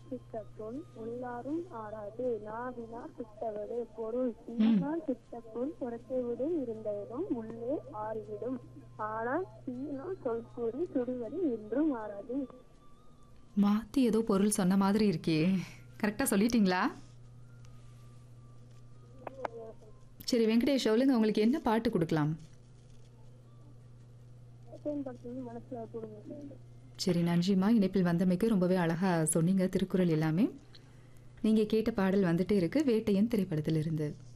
சித்த பொன் உள்ளாரும் ஆறாது நாவினா சித்தவடு பொருள் தீனால் சித்த பொன் புறத்தை விடு இருந்த இடம் உள்ளே ஆறிவிடும் ஆனால் தீனால் சொல் கூறி சுடுவது என்றும் ஆறாது மாற்றி ஏதோ பொருள் சொன்ன மாதிரி இருக்கே கரெக்டாக சொல்லிட்டீங்களா சரி வெங்கடேஷ் சொல்லுங்க உங்களுக்கு என்ன பாட்டு கொடுக்கலாம் படத்துல மனசுல கொடுங்க சரி நன்றிம்மா இணைப்பில் வந்தமைக்கு ரொம்பவே அழகாக சொன்னீங்க திருக்குறள் எல்லாமே நீங்கள் கேட்ட பாடல் வந்துட்டே இருக்கு வேட்டையன் திரைப்படத்திலிருந்து